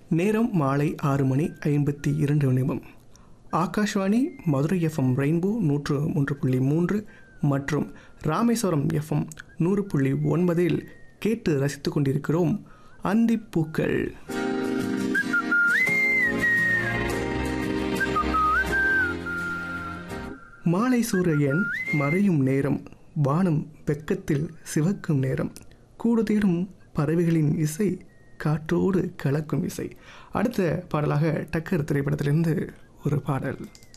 நேரம் மாலை ஆறு மணி ஐம்பத்தி இரண்டு நிமிடம் ஆகாஷ்வாணி மதுரை எஃப்எம் ரெயின்போ நூற்று மூன்று புள்ளி மூன்று மற்றும் ராமேஸ்வரம் எஃப்எம் நூறு புள்ளி ஒன்பதில் கேட்டு ரசித்துக் கொண்டிருக்கிறோம் அந்திப்பூக்கள் மாலை சூரியன் மறையும் நேரம் வானம் வெக்கத்தில் சிவக்கும் நேரம் கூடு தேடும் பறவைகளின் இசை காற்றோடு கலக்கும் இசை அடுத்த பாடலாக டக்கர் திரைப்படத்திலிருந்து ஒரு பாடல்